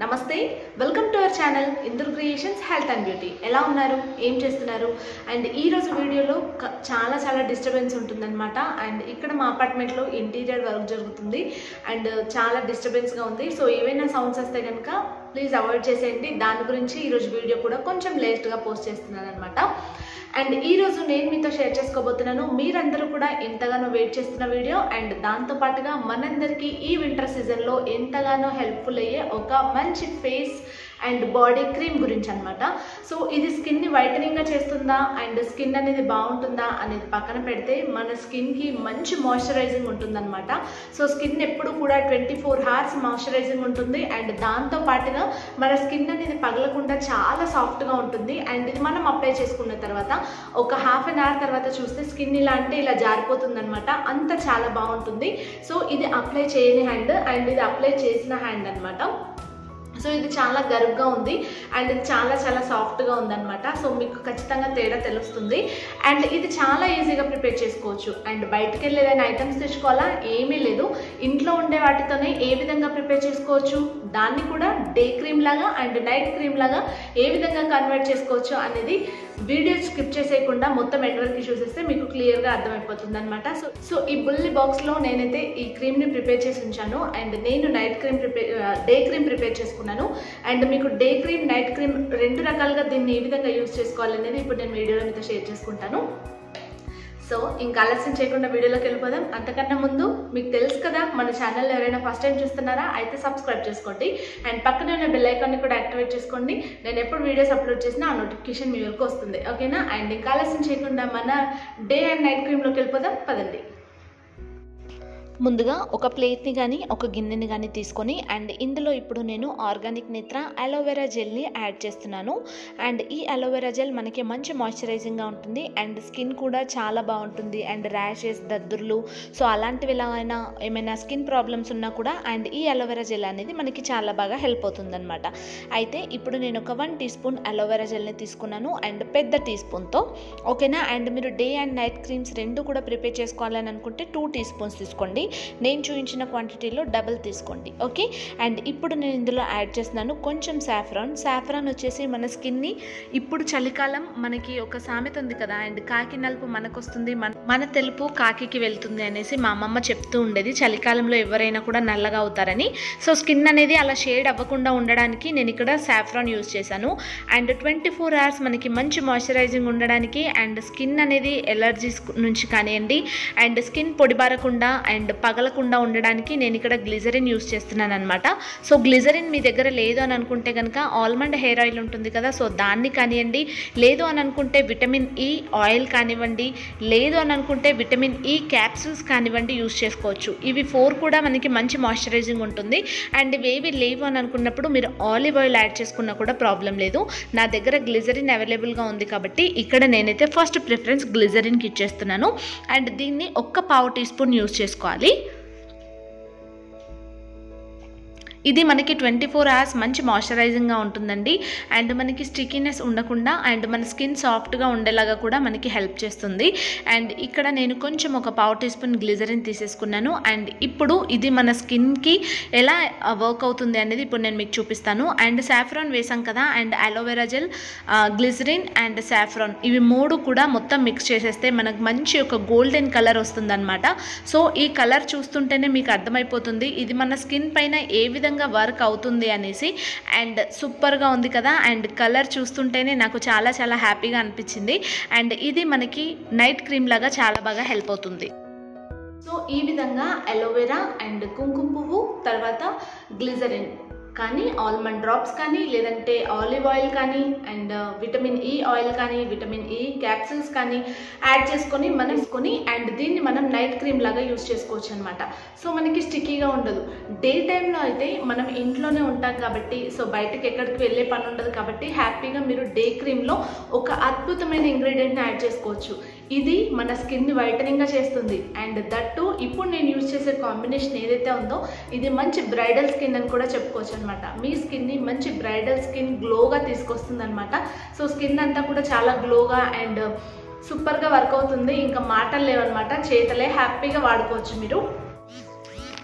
నమస్తే welcome to our channel Indur creations health and beauty ఎలా ఉన్నారు ఏం చేస్తున్నారు అండ్ ఈ రోజు వీడియోలో క- చాలా చాలా డిస్టర్బెన్స్ ఉంటుందన్నమాట అండ్ ఇక్కడ మా అపార్ట్మెంట్లో ఇంటీరియర్ వర్క్ జరుగుతుంది అండ్ చాలా డిస్టర్బెన్స్గా ఉంది సో ఏవైనా సౌండ్స్ వస్తే కనుక ప్లీజ్ అవాయిడ్ చేసేయండి దాని గురించి ఈరోజు వీడియో కూడా కొంచెం లేట్గా పోస్ట్ చేస్తున్నాను అనమాట అండ్ ఈ రోజు నేను మీతో షేర్ చేసుకోబోతున్నాను మీరందరూ కూడా ఎంతగానో వెయిట్ చేస్తున్న వీడియో అండ్ దాంతో పాటుగా మనందరికీ ఈ వింటర్ సీజన్లో ఎంతగానో హెల్ప్ఫుల్ అయ్యే ఒక మంచి ఫేస్ అండ్ బాడీ క్రీమ్ గురించి అనమాట సో ఇది స్కిన్ని వైటనింగ్గా చేస్తుందా అండ్ స్కిన్ అనేది బాగుంటుందా అనేది పక్కన పెడితే మన స్కిన్కి మంచి మాయిశ్చరైజింగ్ ఉంటుందన్నమాట సో స్కిన్ ఎప్పుడు కూడా ట్వంటీ ఫోర్ అవర్స్ మాయిశ్చరైజింగ్ ఉంటుంది అండ్ దాంతో పాటుగా మన స్కిన్ అనేది పగలకుండా చాలా సాఫ్ట్గా ఉంటుంది అండ్ ఇది మనం అప్లై చేసుకున్న తర్వాత ఒక హాఫ్ అన్ అవర్ తర్వాత చూస్తే స్కిన్ ఇలా అంటే ఇలా జారిపోతుంది అనమాట అంత చాలా బాగుంటుంది సో ఇది అప్లై చేయని హ్యాండ్ అండ్ ఇది అప్లై చేసిన హ్యాండ్ అనమాట సో ఇది చాలా గరుగ్గా ఉంది అండ్ ఇది చాలా చాలా సాఫ్ట్గా ఉందన్నమాట సో మీకు ఖచ్చితంగా తేడా తెలుస్తుంది అండ్ ఇది చాలా ఈజీగా ప్రిపేర్ చేసుకోవచ్చు అండ్ బయటకు వెళ్ళి ఏదైనా ఐటమ్స్ తెచ్చుకోవాలా ఏమీ లేదు ఇంట్లో ఉండే వాటితోనే ఏ విధంగా ప్రిపేర్ చేసుకోవచ్చు దాన్ని కూడా డే క్రీమ్ లాగా అండ్ నైట్ క్రీమ్ లాగా ఏ విధంగా కన్వర్ట్ చేసుకోవచ్చు అనేది వీడియో స్కిప్ చేసేయకుండా మొత్తం ఎండ్ చూసేస్తే మీకు క్లియర్గా అర్థమైపోతుంది అనమాట సో సో ఈ బుల్లి బాక్స్లో నేనైతే ఈ క్రీమ్ని ప్రిపేర్ చేసి ఉంచాను అండ్ నేను night cream prepare day cream prepare చేసుకున్నాను అండ్ మీకు డే క్రీమ్ నైట్ క్రీమ్ రెండు రకాలుగా దీన్ని ఏ విధంగా యూస్ చేసుకోవాలనేది ఇప్పుడు నేను వీడియోలో మీతో షేర్ చేసుకుంటాను సో ఇంకా ఆలస్యం చేయకుండా వీడియోలోకి వెళ్ళిపోదాం అంతకన్నా ముందు మీకు తెలుసు కదా మన ఛానల్ ఎవరైనా ఫస్ట్ టైం చూస్తున్నారా అయితే సబ్స్క్రైబ్ చేసుకోండి అండ్ పక్కనే ఉన్న బెల్ ఐకాన్ని కూడా యాక్టివేట్ చేసుకోండి నేను ఎప్పుడు వీడియోస్ అప్లోడ్ చేసినా ఆ నోటిఫికేషన్ మీ వరకు వస్తుంది ఓకేనా అండ్ ఇంకా ఆలస్యం చేయకుండా మన డే అండ్ నైట్ క్రీమ్లోకి వెళ్ళిపోదాం పదండి ముందుగా ఒక ప్లేట్ని కానీ ఒక గిన్నెని కానీ తీసుకొని అండ్ ఇందులో ఇప్పుడు నేను ఆర్గానిక్ నేత్ర అలోవెరా జెల్ని యాడ్ చేస్తున్నాను అండ్ ఈ అలోవెరా జెల్ మనకి మంచి మాయిశ్చరైజింగ్గా ఉంటుంది అండ్ స్కిన్ కూడా చాలా బాగుంటుంది అండ్ ర్యాషెస్ దద్దుర్లు సో అలాంటివి ఎలా అయినా ఏమైనా స్కిన్ ప్రాబ్లమ్స్ ఉన్నా కూడా అండ్ ఈ అలోవెరా జెల్ అనేది మనకి చాలా బాగా హెల్ప్ అవుతుందన్నమాట అయితే ఇప్పుడు నేను ఒక వన్ టీ స్పూన్ అలోవెరా జెల్ని తీసుకున్నాను అండ్ పెద్ద టీ స్పూన్తో ఓకేనా అండ్ మీరు డే అండ్ నైట్ క్రీమ్స్ రెండు కూడా ప్రిపేర్ చేసుకోవాలని అనుకుంటే టూ టీ స్పూన్స్ తీసుకోండి నేను చూపించిన క్వాంటిటీలో డబుల్ తీసుకోండి ఓకే అండ్ ఇప్పుడు నేను ఇందులో యాడ్ చేస్తున్నాను కొంచెం సాఫ్రాన్ సాఫ్రాన్ వచ్చేసి మన స్కిన్ని ఇప్పుడు చలికాలం మనకి ఒక సామెత ఉంది కదా అండ్ కాకి నలుపు మనకు వస్తుంది మన మన తెలుపు కాకికి వెళ్తుంది అనేసి మా అమ్మమ్మ చెప్తూ ఉండేది చలికాలంలో ఎవరైనా కూడా నల్లగా అవుతారని సో స్కిన్ అనేది అలా షేడ్ అవ్వకుండా ఉండడానికి నేను ఇక్కడ సాఫ్రాన్ యూస్ చేశాను అండ్ ట్వంటీ ఫోర్ అవర్స్ మనకి మంచి మాయిశ్చరైజింగ్ ఉండడానికి అండ్ స్కిన్ అనేది ఎలర్జీస్ నుంచి కానివ్వండి అండ్ స్కిన్ పొడిబారకుండా అండ్ పగలకుండా ఉండడానికి నేను ఇక్కడ గ్లిజరిన్ యూస్ చేస్తున్నాను అనమాట సో గ్లిజరిన్ మీ దగ్గర లేదు అని అనుకుంటే కనుక ఆల్మండ్ హెయిర్ ఆయిల్ ఉంటుంది కదా సో దాన్ని కానివ్వండి లేదు అని అనుకుంటే విటమిన్ ఈ ఆయిల్ కానివ్వండి లేదు అని అనుకుంటే విటమిన్ ఈ క్యాప్సూల్స్ కానివ్వండి యూస్ చేసుకోవచ్చు ఇవి ఫోర్ కూడా మనకి మంచి మాయిశ్చరైజింగ్ ఉంటుంది అండ్ ఇవేవి లేవు అని అనుకున్నప్పుడు మీరు ఆలివ్ ఆయిల్ యాడ్ చేసుకున్నా కూడా ప్రాబ్లం లేదు నా దగ్గర గ్లిజరిన్ అవైలబుల్గా ఉంది కాబట్టి ఇక్కడ నేనైతే ఫస్ట్ ప్రిఫరెన్స్ గ్లిజరిన్కి ఇచ్చేస్తున్నాను అండ్ దీన్ని ఒక్క పావు టీ స్పూన్ యూస్ చేసుకోవాలి ఇది మనకి ట్వంటీ ఫోర్ అవర్స్ మంచి మాయిశ్చరైజింగ్గా ఉంటుందండి అండ్ మనకి స్టికీనెస్ ఉండకుండా అండ్ మన స్కిన్ సాఫ్ట్గా ఉండేలాగా కూడా మనకి హెల్ప్ చేస్తుంది అండ్ ఇక్కడ నేను కొంచెం ఒక పావు టీ స్పూన్ గ్లిజరిన్ తీసేసుకున్నాను అండ్ ఇప్పుడు ఇది మన స్కిన్కి ఎలా వర్క్ అవుతుంది అనేది ఇప్పుడు నేను మీకు చూపిస్తాను అండ్ సాఫ్రాన్ వేసాం కదా and aloe vera gel glycerin and saffron ఇవి మూడు కూడా మొత్తం మిక్స్ చేసేస్తే మనకు మంచి ఒక గోల్డెన్ కలర్ వస్తుందన్నమాట సో ఈ కలర్ చూస్తుంటేనే మీకు అర్థమైపోతుంది ఇది మన స్కిన్ పైన ఏ విధంగా వర్క్ అవుతుంది అనేసి అండ్ సూపర్గా ఉంది కదా అండ్ కలర్ చూస్తుంటేనే నాకు చాలా చాలా హ్యాపీగా అనిపించింది అండ్ ఇది మనకి నైట్ క్రీమ్ లాగా చాలా బాగా హెల్ప్ అవుతుంది సో ఈ విధంగా అలోవెరా అండ్ కుంకుమ పువ్వు తర్వాత గ్లిజరిన్ కానీ ఆల్మండ్ డ్రాప్స్ కానీ లేదంటే ఆలివ్ ఆయిల్ కానీ అండ్ విటమిన్ ఈ ఆయిల్ కానీ విటమిన్ ఈ క్యాప్సిల్స్ కానీ యాడ్ చేసుకొని మనం వేసుకొని అండ్ దీన్ని మనం నైట్ క్రీమ్ లాగా యూస్ చేసుకోవచ్చు అనమాట సో మనకి స్టిక్కీగా ఉండదు డే టైంలో అయితే మనం ఇంట్లోనే ఉంటాం కాబట్టి సో బయటకి ఎక్కడికి వెళ్ళే పని ఉండదు కాబట్టి హ్యాపీగా మీరు డే క్రీమ్లో ఒక అద్భుతమైన ఇంగ్రీడియంట్ని యాడ్ చేసుకోవచ్చు ఇది మన స్కిన్ని వైటనింగ్గా చేస్తుంది అండ్ దట్టు ఇప్పుడు నేను యూజ్ చేసే కాంబినేషన్ ఏదైతే ఉందో ఇది మంచి బ్రైడల్ స్కిన్ అని కూడా చెప్పుకోవచ్చు అనమాట మీ స్కిన్ని మంచి బ్రైడల్ స్కిన్ గ్లోగా తీసుకొస్తుంది అనమాట సో స్కిన్ అంతా కూడా చాలా గ్లోగా అండ్ సూపర్గా వర్క్ అవుతుంది ఇంకా మాటలు లేవన్నమాట చేతలే హ్యాపీగా వాడుకోవచ్చు మీరు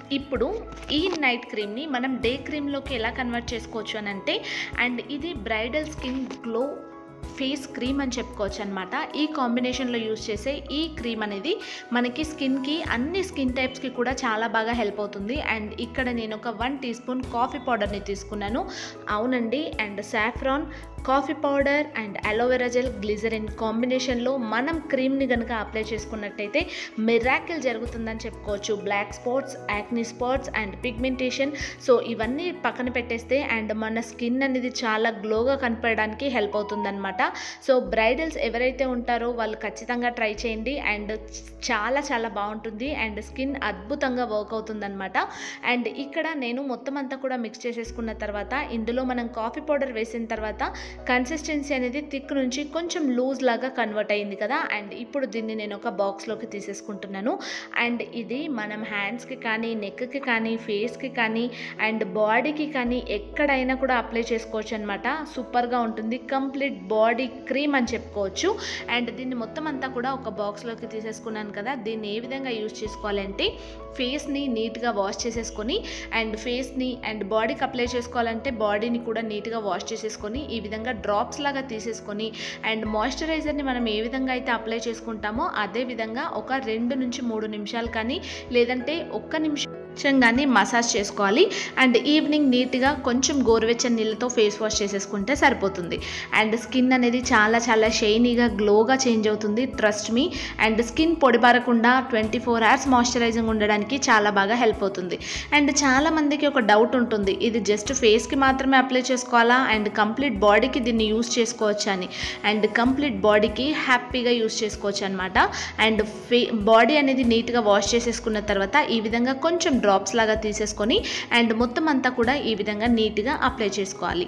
ఇప్పుడు ఈ నైట్ క్రీమ్ని మనం డే క్రీమ్లోకి ఎలా కన్వర్ట్ చేసుకోవచ్చు అని అంటే అండ్ ఇది bridal skin glow face cream అని చెప్పుకోవచ్చు అనమాట ఈ కాంబినేషన్లో యూస్ చేసే ఈ క్రీమ్ అనేది మనకి స్కిన్కి అన్ని స్కిన్ టైప్స్కి కూడా చాలా బాగా హెల్ప్ అవుతుంది అండ్ ఇక్కడ నేను ఒక వన్ టీ స్పూన్ కాఫీ పౌడర్ని తీసుకున్నాను అవునండి and saffron coffee powder and aloe vera gel glycerin కాంబినేషన్లో మనం క్రీమ్ని కనుక అప్లై చేసుకున్నట్టయితే మిరాకిల్ జరుగుతుందని చెప్పుకోవచ్చు black spots acne spots and pigmentation so ఇవన్నీ పక్కన పెట్టేస్తే అండ్ మన స్కిన్ అనేది చాలా గ్లోగా కనపడడానికి హెల్ప్ అవుతుందన్నమాట సో బ్రైడల్స్ ఎవరైతే ఉంటారో వాళ్ళు ఖచ్చితంగా ట్రై చేయండి అండ్ చాలా చాలా బాగుంటుంది అండ్ స్కిన్ అద్భుతంగా వర్క్ అవుతుందన్నమాట అండ్ ఇక్కడ నేను మొత్తం అంతా కూడా మిక్స్ చేసేసుకున్న తర్వాత ఇందులో మనం కాఫీ పౌడర్ వేసిన తర్వాత కన్సిస్టెన్సీ అనేది థిక్ నుంచి కొంచెం లూజ్ లాగా కన్వర్ట్ అయింది కదా అండ్ ఇప్పుడు దీన్ని నేను ఒక బాక్స్లోకి తీసేసుకుంటున్నాను అండ్ ఇది మనం హ్యాండ్స్కి కానీ నెక్కి కానీ ఫేస్కి కానీ అండ్ బాడీకి కానీ ఎక్కడైనా కూడా అప్లై చేసుకోవచ్చు అనమాట సూపర్గా ఉంటుంది కంప్లీట్ బాడీ క్రీమ్ అని చెప్పుకోవచ్చు అండ్ దీన్ని మొత్తం అంతా కూడా ఒక బాక్స్లోకి తీసేసుకున్నాను కదా దీన్ని ఏ విధంగా యూజ్ చేసుకోవాలంటే ఫేస్ని నీట్గా వాష్ చేసేసుకొని అండ్ ఫేస్ని అండ్ బాడీకి అప్లై చేసుకోవాలంటే బాడీని కూడా నీట్గా వాష్ చేసేసుకొని ఈ విధంగా డ్రాప్స్ లాగా తీసేసుకొని అండ్ మాయిశ్చరైజర్ని మనం ఏ విధంగా అయితే అప్లై చేసుకుంటామో అదే విధంగా ఒక రెండు నుంచి మూడు నిమిషాలు కానీ లేదంటే ఒక్క నిమిషం కానీ మసాజ్ చేసుకోవాలి అండ్ ఈవినింగ్ నీట్గా కొంచెం గోరువెచ్చని నీళ్ళతో ఫేస్ వాష్ చేసేసుకుంటే సరిపోతుంది అండ్ స్కిన్ అనేది చాలా చాలా షైనీగా గ్లోగా చేంజ్ అవుతుంది ట్రస్ట్ మీ అండ్ స్కిన్ పొడిబారకుండా ట్వంటీ ఫోర్ అవర్స్ మాయిశ్చరైజింగ్ ఉండడానికి చాలా బాగా హెల్ప్ అవుతుంది అండ్ చాలా మందికి ఒక డౌట్ ఉంటుంది ఇది జస్ట్ ఫేస్కి మాత్రమే అప్లై చేసుకోవాలా అండ్ కంప్లీట్ బాడీకి దీన్ని యూస్ చేసుకోవచ్చు అని అండ్ కంప్లీట్ బాడీకి హ్యాపీగా యూస్ చేసుకోవచ్చు అనమాట అండ్ ఫే బాడీ అనేది నీట్గా వాష్ చేసేసుకున్న తర్వాత ఈ విధంగా కొంచెం డ్రాప్స్ లాగా తీసేసుకొని అండ్ మొత్తం అంతా కూడా ఈ విధంగా నీట్గా అప్లై చేసుకోవాలి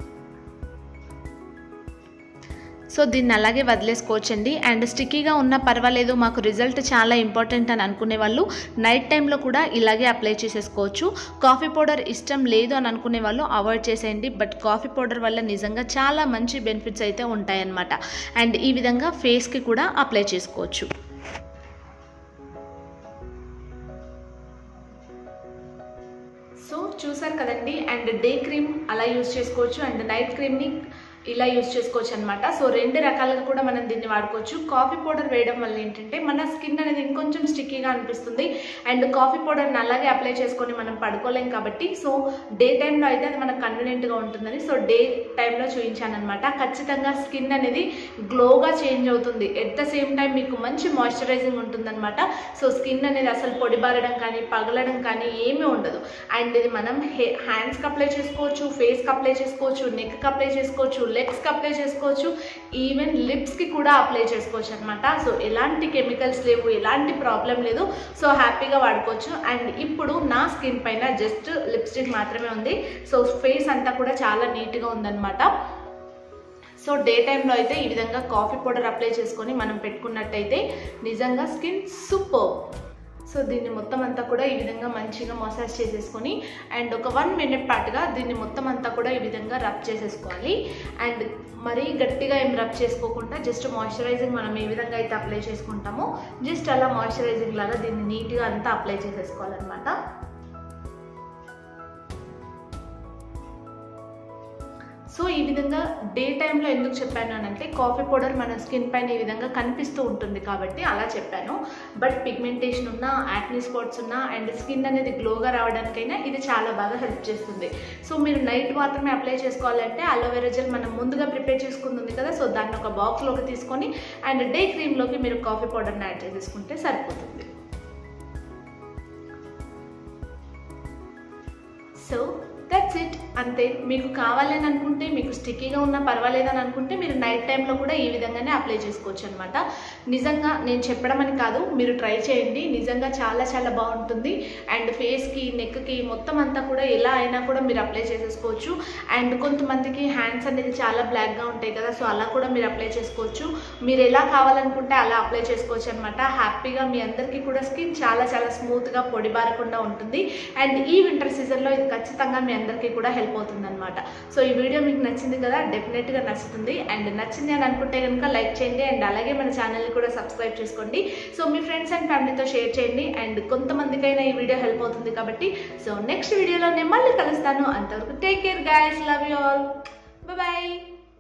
సో దీన్ని అలాగే వదిలేసుకోవచ్చండి అండ్ స్టిక్కీగా ఉన్నా పర్వాలేదు మాకు రిజల్ట్ చాలా ఇంపార్టెంట్ అని అనుకునే వాళ్ళు నైట్ టైంలో కూడా ఇలాగే అప్లై చేసేసుకోవచ్చు కాఫీ పౌడర్ ఇష్టం లేదు అని అనుకునే వాళ్ళు అవాయిడ్ చేసేయండి బట్ కాఫీ పౌడర్ వల్ల నిజంగా చాలా మంచి బెనిఫిట్స్ అయితే ఉంటాయన్నమాట అండ్ ఈ విధంగా ఫేస్కి కూడా అప్లై చేసుకోవచ్చు సో చూసారు కదండి అండ్ డే క్రీమ్ అలా యూస్ చేసుకోవచ్చు అండ్ నైట్ క్రీమ్ని ఇలా యూస్ చేసుకోవచ్చు అనమాట సో రెండు రకాలుగా కూడా మనం దీన్ని వాడుకోవచ్చు కాఫీ పౌడర్ వేయడం వల్ల ఏంటంటే మన స్కిన్ అనేది ఇంకొంచెం స్టిక్కీగా అనిపిస్తుంది అండ్ కాఫీ పౌడర్ని అలాగే అప్లై చేసుకొని మనం పడుకోలేం కాబట్టి సో డే టైంలో అయితే అది మనకు కన్వీనియంట్గా ఉంటుందని సో డే టైంలో చూపించాను అనమాట ఖచ్చితంగా స్కిన్ అనేది గ్లోగా చేంజ్ అవుతుంది ఎట్ ద సేమ్ టైం మీకు మంచి మాయిశ్చరైజింగ్ ఉంటుందన్నమాట సో స్కిన్ అనేది అసలు పొడిబారడం కానీ పగలడం కానీ ఏమీ ఉండదు అండ్ ఇది మనం హే హ్యాండ్స్కి అప్లై చేసుకోవచ్చు ఫేస్కి అప్లై చేసుకోవచ్చు నెక్కి అప్లై చేసుకోవచ్చు లెగ్స్కి అప్లై చేసుకోవచ్చు ఈవెన్ లిప్స్కి కూడా అప్లై చేసుకోవచ్చు అనమాట సో ఎలాంటి కెమికల్స్ లేవు ఎలాంటి ప్రాబ్లం లేదు సో హ్యాపీగా వాడుకోవచ్చు అండ్ ఇప్పుడు నా స్కిన్ పైన జస్ట్ లిప్స్టిక్ మాత్రమే ఉంది సో ఫేస్ అంతా కూడా చాలా నీట్గా ఉందన్నమాట సో డే టైంలో అయితే ఈ విధంగా కాఫీ పౌడర్ అప్లై చేసుకొని మనం పెట్టుకున్నట్టయితే నిజంగా స్కిన్ సూపర్ సో దీన్ని మొత్తం అంతా కూడా ఈ విధంగా మంచిగా మసాజ్ చేసేసుకొని అండ్ ఒక వన్ మినిట్ పాటుగా దీన్ని మొత్తం అంతా కూడా ఈ విధంగా రబ్ చేసేసుకోవాలి అండ్ మరీ గట్టిగా ఏం రబ్ చేసుకోకుండా జస్ట్ మాయిశ్చరైజింగ్ మనం ఏ విధంగా అయితే అప్లై చేసుకుంటామో జస్ట్ అలా మాయిశ్చరైజింగ్ లాగా దీన్ని నీట్గా అంతా అప్లై చేసేసుకోవాలన్నమాట సో ఈ విధంగా డే టైంలో ఎందుకు చెప్పాను అని అంటే కాఫీ పౌడర్ మన స్కిన్ పైన ఈ విధంగా కనిపిస్తూ ఉంటుంది కాబట్టి అలా చెప్పాను బట్ పిగ్మెంటేషన్ ఉన్న యాక్నీ స్పాట్స్ ఉన్న అండ్ స్కిన్ అనేది గ్లోగా రావడానికైనా ఇది చాలా బాగా హెల్ప్ చేస్తుంది సో మీరు నైట్ మాత్రమే అప్లై చేసుకోవాలంటే అలోవెరా జెల్ మనం ముందుగా ప్రిపేర్ చేసుకుంటుంది కదా సో దాన్ని ఒక బాక్స్లోకి తీసుకొని అండ్ డే క్రీమ్లోకి మీరు కాఫీ పౌడర్ని యాడ్ చేసేసుకుంటే సరిపోతుంది సో దట్స్ ఇట్ అంతే మీకు కావాలని అనుకుంటే మీకు స్టిక్కీగా ఉన్నా పర్వాలేదని అనుకుంటే మీరు నైట్ టైంలో కూడా ఈ విధంగానే అప్లై చేసుకోవచ్చు అనమాట నిజంగా నేను చెప్పడం అని కాదు మీరు ట్రై చేయండి నిజంగా చాలా చాలా బాగుంటుంది అండ్ ఫేస్కి నెక్కి మొత్తం అంతా కూడా ఎలా అయినా కూడా మీరు అప్లై చేసేసుకోవచ్చు అండ్ కొంతమందికి హ్యాండ్స్ అనేది చాలా బ్లాక్గా ఉంటాయి కదా సో అలా కూడా మీరు అప్లై చేసుకోవచ్చు మీరు ఎలా కావాలనుకుంటే అలా అప్లై చేసుకోవచ్చు అనమాట హ్యాపీగా మీ అందరికీ కూడా స్కిన్ చాలా చాలా స్మూత్గా పొడిబారకుండా ఉంటుంది అండ్ ఈ వింటర్ సీజన్లో ఇది ఖచ్చితంగా మీ అందరికీ కూడా హెల్ప్ అవుతుంది అనమాట సో ఈ వీడియో మీకు నచ్చింది కదా డెఫినెట్గా నచ్చుతుంది అండ్ నచ్చింది అని అనుకుంటే కనుక లైక్ చేయండి అండ్ అలాగే మన ఛానల్ని కూడా సబ్స్క్రైబ్ చేసుకోండి సో మీ ఫ్రెండ్స్ అండ్ ఫ్యామిలీతో షేర్ చేయండి అండ్ కొంతమందికైనా ఈ వీడియో హెల్ప్ అవుతుంది కాబట్టి సో నెక్స్ట్ వీడియోలో నేను మళ్ళీ కలుస్తాను అంతవరకు take care guys love you all bye